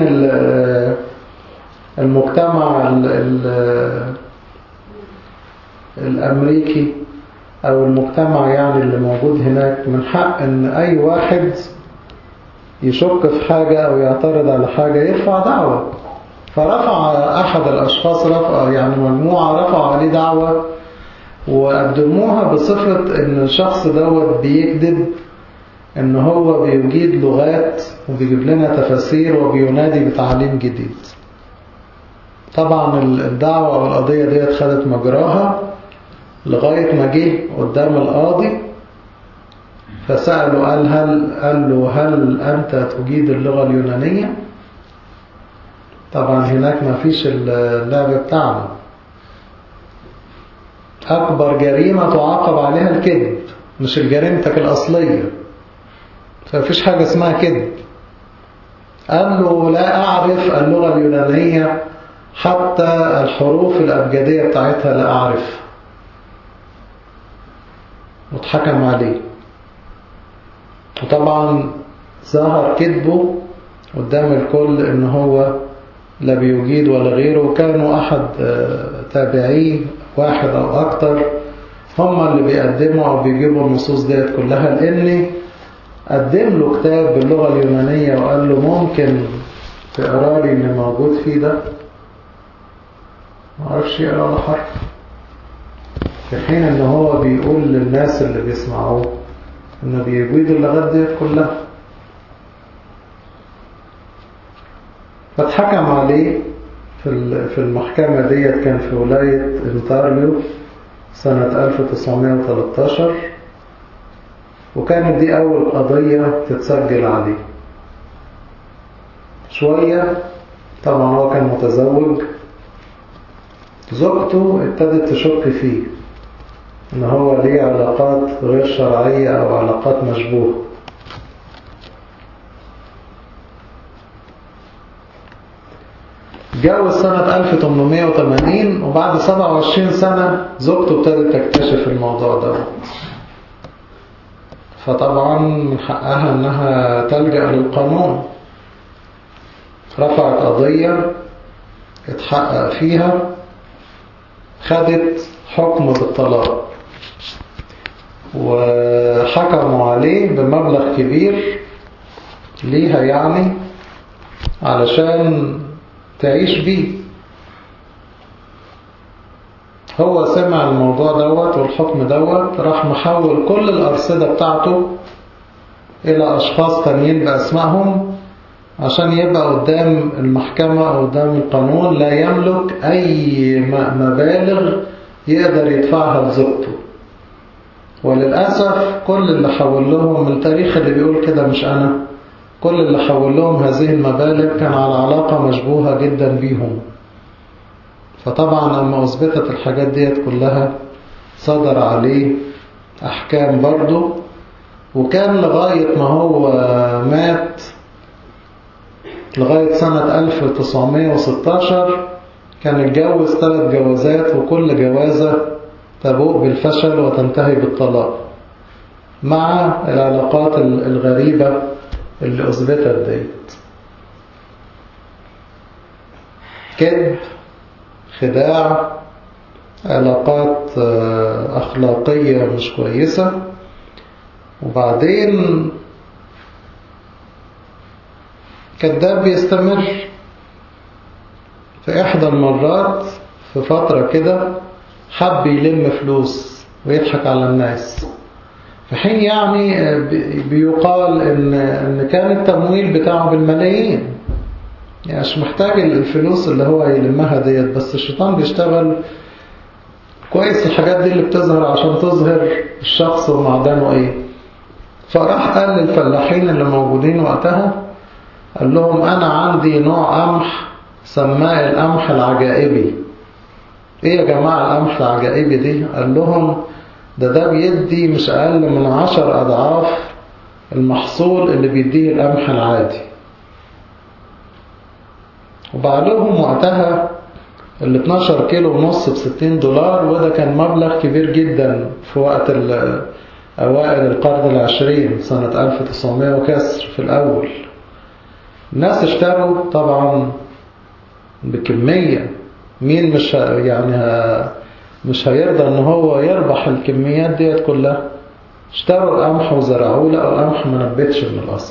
المجتمع ال ال الامريكي او المجتمع يعني اللي موجود هناك من حق ان اي واحد يشك في حاجة او يعترض على حاجة يرفع دعوة فرفع احد الاشخاص رفع يعني مجموعة رفعوا عليه دعوة وقدموها بصفة ان الشخص دوت بيكذب ان هو بيجيد لغات وبيجيب لنا تفاسير وبينادي بتعليم جديد طبعا الدعوة والقضية ديت خدت مجراها لغاية ما جه قدام القاضي فسأله قال هل قال له هل أنت تجيد اللغة اليونانية طبعا هناك ما فيش اللعب بتاعنا أكبر جريمة تعاقب عليها الكذب مش جريمتك الأصلية فمفيش حاجة اسمها كذب قال له لا أعرف اللغة اليونانية حتى الحروف الأبجدية بتاعتها لا أعرف واتحكم عليه وطبعا ظهر كذبه قدام الكل ان هو لا بيجيد ولا غيره وكانوا أحد تابعيه واحد أو أكتر هم اللي بيقدموا أو بيجيبوا النصوص ديت كلها لأن قدم له كتاب باللغة اليونانية وقال له ممكن تقرا لي اللي موجود فيه ده ما عرفش يقرا ولا حرف في حين ان هو بيقول للناس اللي بيسمعوه انه بيجيد اللغات ديت كلها فاتحكم عليه في في المحكمة ديت كان في ولاية انتاريو سنة 1913 وكانت دي أول قضية تتسجل عليه شوية طبعا هو كان متزوج زوجته ابتدت تشك فيه ان هو ليه علاقات غير شرعية او علاقات مشبوهة جوز سنة 1880 وبعد 27 سنة زوجته ابتدت تكتشف الموضوع ده فطبعا من حقها انها تلجأ للقانون رفعت قضية اتحقق فيها خدت حكم بالطلاق وحكموا عليه بمبلغ كبير ليها يعني علشان تعيش بيه هو سمع الموضوع دوت والحكم دوت راح محول كل الأرصدة بتاعته إلى أشخاص تانيين بأسمائهم عشان يبقى قدام المحكمة أو قدام القانون لا يملك أي مبالغ يقدر يدفعها لزوجته وللأسف كل اللي حول لهم التاريخ اللي بيقول كده مش أنا كل اللي حول لهم هذه المبالغ كان على علاقة مشبوهة جدا بيهم فطبعا لما أثبتت الحاجات ديت كلها صدر عليه أحكام برضه وكان لغاية ما هو مات لغاية سنة 1916 كان اتجوز ثلاث جوازات وكل جوازة تبوء بالفشل وتنتهي بالطلاق مع العلاقات الغريبة اللي أثبتت ديت كذب خداع علاقات أخلاقية مش كويسة وبعدين كذاب بيستمر في إحدى المرات في فترة كده حب يلم فلوس ويضحك على الناس في حين يعني بيقال إن, إن كان التمويل بتاعه بالملايين يعني مش محتاج الفلوس اللي هو يلمها ديت بس الشيطان بيشتغل كويس الحاجات دي اللي بتظهر عشان تظهر الشخص ومعدنه ايه فراح قال للفلاحين اللي موجودين وقتها قال لهم انا عندي نوع قمح سماه القمح العجائبي ايه يا جماعة القمح العجائبي دي قال لهم ده ده بيدي مش أقل من عشر أضعاف المحصول اللي بيديه القمح العادي وبعلهم وقتها ال 12 كيلو ونص ب 60 دولار وده كان مبلغ كبير جدا في وقت أوائل القرن العشرين سنة 1900 وكسر في الأول الناس اشتروا طبعا بكمية مين مش يعني مش هيرضى ان هو يربح الكميات ديت كلها اشتروا القمح وزرعوه لقوا القمح ما نبتش من الأصل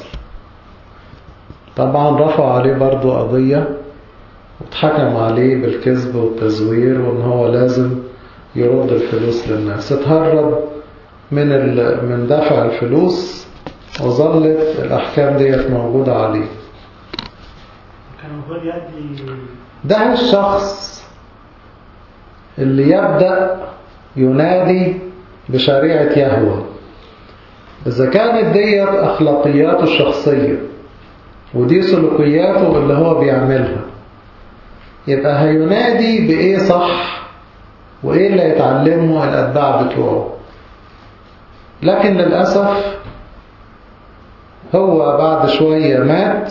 طبعا رفعوا عليه برضو قضية واتحكم عليه بالكذب والتزوير وان هو لازم يرد الفلوس للناس اتهرب من من دفع الفلوس وظلت الأحكام ديت موجودة عليه كان المفروض يأدي ده الشخص اللي يبدأ ينادي بشريعة يهوه إذا كانت ديت أخلاقياته الشخصية ودي سلوكياته اللي هو بيعملها يبقى هينادي بإيه صح وإيه اللي يتعلمه الأتباع بتوعه لكن للأسف هو بعد شوية مات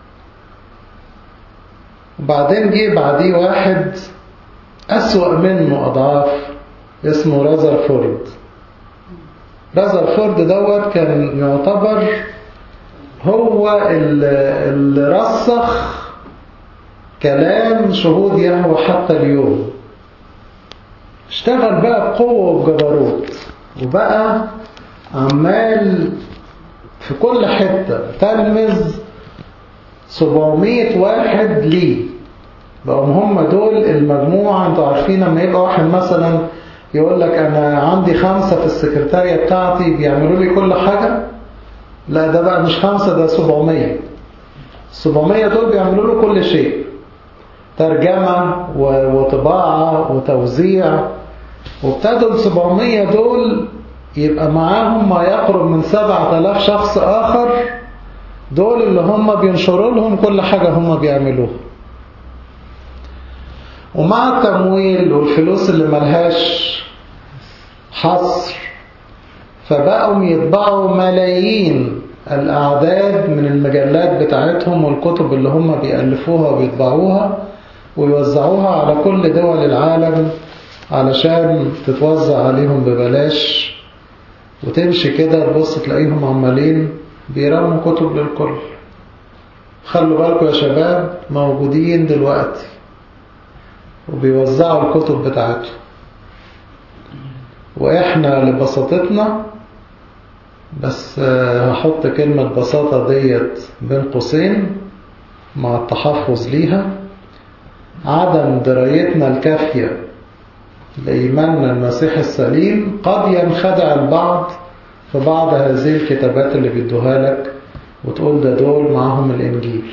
وبعدين جه بعديه واحد أسوأ منه أضعاف اسمه رازرفورد رازرفورد دوت كان يعتبر هو اللي رسخ كلام شهود يهوه حتى اليوم اشتغل بقى بقوة وبجبروت وبقى عمال في كل حتة تلمز 700 واحد ليه بقوا هم دول المجموعة انتوا عارفين لما يبقى واحد مثلا يقول لك انا عندي خمسة في السكرتارية بتاعتي بيعملوا لي كل حاجة لا ده بقى مش خمسة ده 700 700 دول بيعملوا له كل شيء ترجمة وطباعة وتوزيع وابتدوا ال 700 دول يبقى معاهم ما يقرب من 7000 شخص آخر دول اللي هم بينشروا لهم كل حاجة هم بيعملوها ومع التمويل والفلوس اللي ملهاش حصر فبقوا يطبعوا ملايين الأعداد من المجلات بتاعتهم والكتب اللي هم بيألفوها وبيطبعوها ويوزعوها على كل دول العالم علشان تتوزع عليهم ببلاش وتمشي كده تبص تلاقيهم عمالين بيرموا كتب للكل خلوا بالكم يا شباب موجودين دلوقتي وبيوزعوا الكتب بتاعتهم وإحنا لبساطتنا بس هحط كلمة بساطة ديت بين قوسين مع التحفظ ليها عدم درايتنا الكافية لإيماننا المسيح السليم قد ينخدع البعض في بعض هذه الكتابات اللي بيدوها لك وتقول ده دول معاهم الإنجيل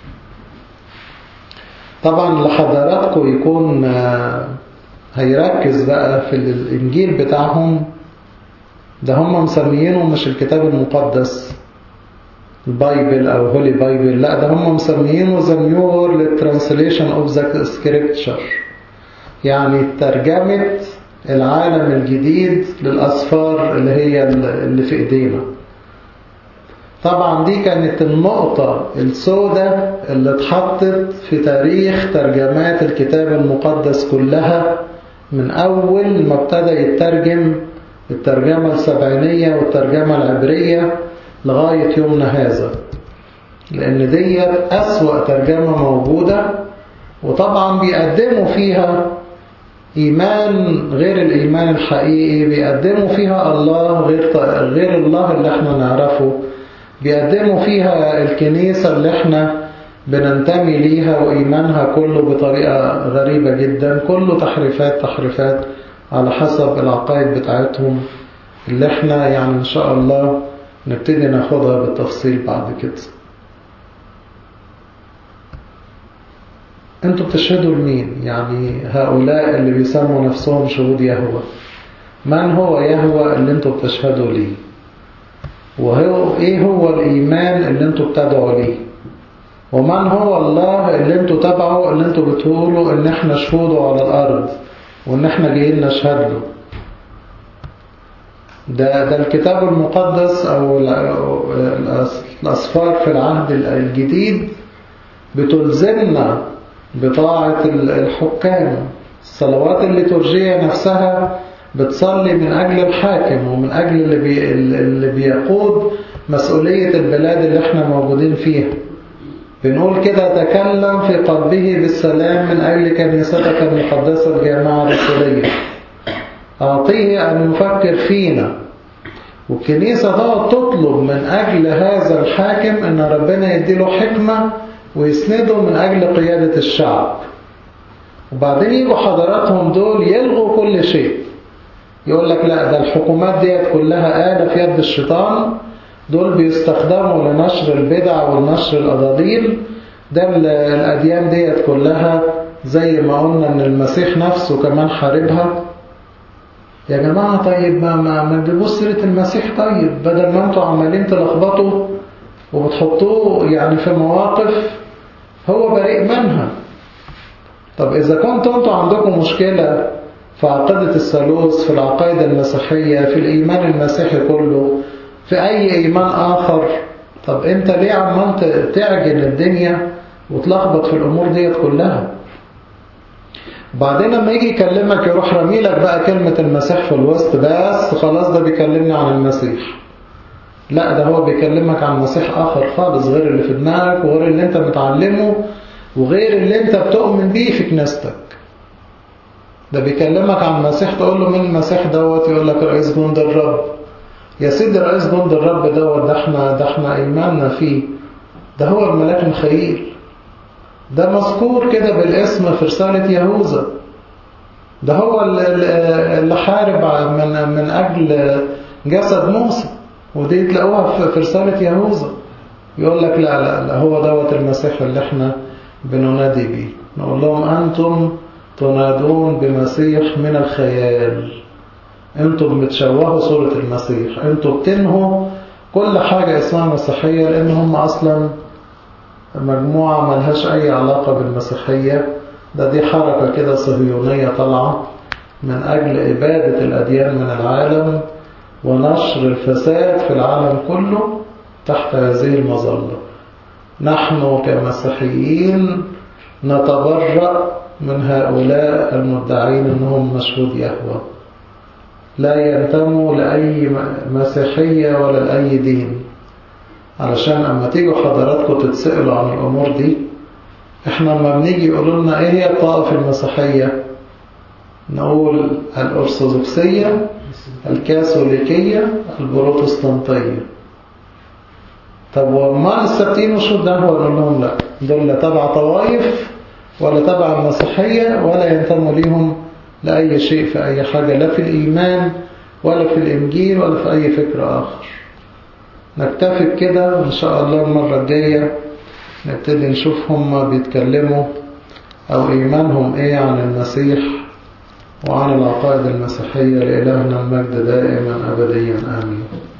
طبعا لحضراتكم يكون هيركز بقى في الإنجيل بتاعهم ده هم مسميينه مش الكتاب المقدس البايبل أو هولي بايبل لا ده هم مسميينه The New World Translation of the Scripture يعني ترجمة العالم الجديد للأسفار اللي هي اللي في إيدينا طبعا دي كانت النقطة السوداء اللي اتحطت في تاريخ ترجمات الكتاب المقدس كلها من أول ما ابتدى يترجم الترجمة السبعينية والترجمة العبرية لغاية يومنا هذا لأن ديت أسوأ ترجمة موجودة وطبعا بيقدموا فيها إيمان غير الإيمان الحقيقي بيقدموا فيها الله غير غير الله اللي احنا نعرفه بيقدموا فيها الكنيسة اللي احنا بننتمي ليها وإيمانها كله بطريقة غريبة جدا كله تحريفات تحريفات على حسب العقائد بتاعتهم اللي احنا يعني إن شاء الله نبتدي ناخدها بالتفصيل بعد كده انتوا بتشهدوا لمين يعني هؤلاء اللي بيسموا نفسهم شهود يهوه من هو يهوه اللي انتوا بتشهدوا ليه وهو ايه هو الايمان اللي انتوا بتدعوا ليه ومن هو الله اللي انتوا تبعه اللي انتوا بتقولوا ان احنا شهوده على الارض وان احنا جايين نشهد له ده, ده الكتاب المقدس أو الأسفار في العهد الجديد بتلزمنا بطاعة الحكام الصلوات الليتورجية نفسها بتصلي من أجل الحاكم ومن أجل اللي, بي اللي بيقود مسؤولية البلاد اللي احنا موجودين فيها بنقول كده تكلم في قلبه بالسلام من أجل كنيستك المقدسة الجامعة الرسولية أعطيه أن يفكر فينا والكنيسة تقعد تطلب من أجل هذا الحاكم أن ربنا يديله حكمة ويسنده من أجل قيادة الشعب وبعدين يجوا حضراتهم دول يلغوا كل شيء يقول لك لا ده الحكومات ديت كلها آلة في يد الشيطان دول بيستخدموا لنشر البدع والنشر الأضاديل ده الأديان ديت كلها زي ما قلنا ان المسيح نفسه كمان حاربها يا جماعة طيب ما ما ما تجيبوش سيرة المسيح طيب بدل ما انتوا عمالين تلخبطوا وبتحطوه يعني في مواقف هو بريء منها طب إذا كنتوا انتوا عندكم مشكلة في عقيدة الثالوث في العقائد المسيحية في الإيمان المسيحي كله في أي إيمان آخر طب أنت ليه عمال تعجن الدنيا وتلخبط في الأمور ديت كلها بعدين لما يجي يكلمك يروح رميلك بقى كلمة المسيح في الوسط بس خلاص ده بيكلمني عن المسيح لا ده هو بيكلمك عن مسيح آخر خالص غير اللي في دماغك وغير اللي انت متعلمه وغير اللي انت بتؤمن بيه في كنيستك ده بيكلمك عن المسيح تقول له مين المسيح دوت يقول لك رئيس جند الرب يا سيدي رئيس جند الرب دوت ده احنا ده احنا ايماننا فيه ده هو الملاك مخيل ده مذكور كده بالاسم في رسالة يهوذا ده هو اللي حارب من من أجل جسد موسى ودي تلاقوها في رسالة يهوذا يقول لك لا لا لا هو دوت المسيح اللي احنا بننادي بيه نقول لهم أنتم تنادون بمسيح من الخيال انتم بتشوهوا صورة المسيح انتم بتنهوا كل حاجة اسمها مسيحية لان هم اصلا مجموعة ملهاش اي علاقة بالمسيحية ده دي حركة كده صهيونية طالعة من اجل ابادة الاديان من العالم ونشر الفساد في العالم كله تحت هذه المظلة نحن كمسيحيين نتبرأ من هؤلاء المدعين انهم مشهود يهوه لا ينتموا لأي مسيحية ولا لأي دين علشان أما تيجوا حضراتكم تتسألوا عن الأمور دي احنا لما بنيجي يقولوا لنا ايه هي الطائفة المسيحية نقول الأرثوذكسية الكاثوليكية البروتستانتية طب وما السبتين وشو ده هو نقول لهم لا دول لا تبع طوائف ولا تبع المسيحية ولا ينتموا ليهم لأي شيء في أي حاجة لا في الإيمان ولا في الإنجيل ولا في أي فكر آخر نكتفي بكده إن شاء الله المرة الجاية نبتدي نشوف هم بيتكلموا أو إيمانهم إيه عن المسيح وعن العقائد المسيحية لإلهنا المجد دائما أبديا آمين